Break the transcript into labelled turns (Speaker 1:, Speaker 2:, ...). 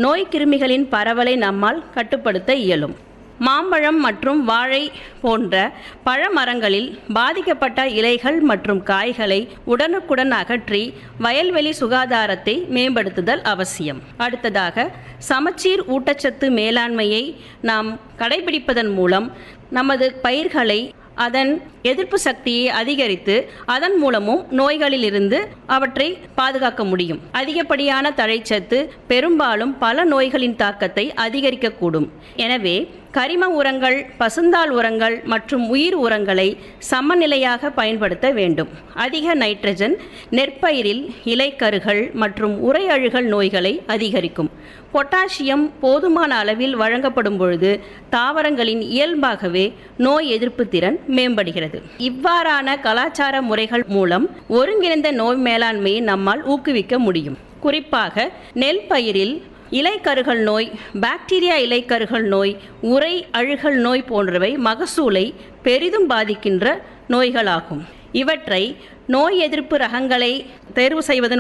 Speaker 1: நோய் கிருமிகளின் பரவலை நம்மால் கட்டுப்படுத்த இயலும் மாம்பழம் மற்றும் வாழை போன்ற பழமரங்களில் பாதிக்கப்பட்ட இலைகள் மற்றும் காய்களை உடனுக்குடன் அகற்றி வயல்வெளி சுகாதாரத்தை மேம்படுத்துதல் அவசியம் அடுத்ததாக சமச்சீர் ஊட்டச்சத்து மேலாண்மையை நாம் கடைபிடிப்பதன் மூலம் நமது பயிர்களை அதன் எதிர்ப்பு சக்தியை அதிகரித்து அதன் மூலமும் நோய்களிலிருந்து அவற்றை பாதுகாக்க முடியும் அதிகப்படியான தழைச்சத்து பெரும்பாலும் பல நோய்களின் தாக்கத்தை அதிகரிக்கக்கூடும் எனவே கரிம உரங்கள் பசுந்தாள் உரங்கள் மற்றும் உயிர் உரங்களை சமநிலையாக பயன்படுத்த வேண்டும் அதிக நைட்ரஜன் நெற்பயிரில் இலைக்கருகள் மற்றும் உரை அழுகல் நோய்களை அதிகரிக்கும் பொட்டாசியம் போதுமான அளவில் வழங்கப்படும் பொழுது தாவரங்களின் இயல்பாகவே நோய் எதிர்ப்பு திறன் மேம்படுகிறது இவ்வாறான கலாச்சார முறைகள் மூலம் ஒருங்கிணைந்த நோய் மேலாண்மையை நம்மால் ஊக்குவிக்க முடியும் குறிப்பாக நெல் பயிரில் இலைக்கருகள் நோய் பாக்டீரியா இலைக்கருகள் நோய் உரை அழுகல் நோய் போன்றவை மகசூலை பெரிதும் பாதிக்கின்ற நோய்களாகும் இவற்றை நோய் எதிர்ப்பு ரகங்களை தேர்வு செய்வதன்